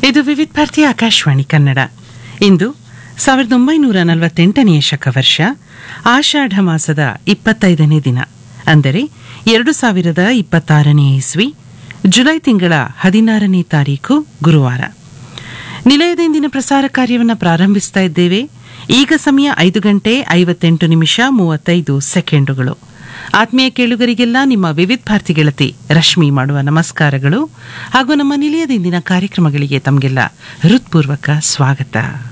ಇದು ವಿವಿಧ ಭಾರತಿ ಆಕಾಶವಾಣಿ ಕನ್ನಡ ಇಂದು ಸಾವಿರದ ಒಂಬೈನೂರ ನಲವತ್ತೆಂಟನೆಯ ಶಕವರ್ಷ ಆಷಾಢ ಮಾಸದ ಇಪ್ಪತ್ತೈದನೇ ದಿನ ಅಂದರೆ ಎರಡು ಸಾವಿರದ ಇಪ್ಪತ್ತಾರನೇ ಇಸ್ವಿ ಜುಲೈ ತಿಂಗಳ ಹದಿನಾರನೇ ತಾರೀಕು ಗುರುವಾರ ನಿಲಯದ ಇಂದಿನ ಪ್ರಸಾರ ಕಾರ್ಯವನ್ನು ಪ್ರಾರಂಭಿಸ್ತಾ ಇದ್ದೇವೆ ಈಗ ಸಮಯ ಐದು ಗಂಟೆ ಐವತ್ತೆಂಟು ನಿಮಿಷ ಮೂವತ್ತೈದು ಸೆಕೆಂಡುಗಳು ಆತ್ಮೀಯ ಕೇಳುಗರಿಗೆಲ್ಲ ನಿಮ್ಮ ವಿವಿಧ ಭಾರತಿ ಗೆಳತಿ ರಶ್ಮಿ ಮಾಡುವ ನಮಸ್ಕಾರಗಳು ಹಾಗೂ ನಮ್ಮ ನಿಲಯದ ಇಂದಿನ ಕಾರ್ಯಕ್ರಮಗಳಿಗೆ ತಮಗೆಲ್ಲ ಹೃತ್ಪೂರ್ವಕ ಸ್ವಾಗತ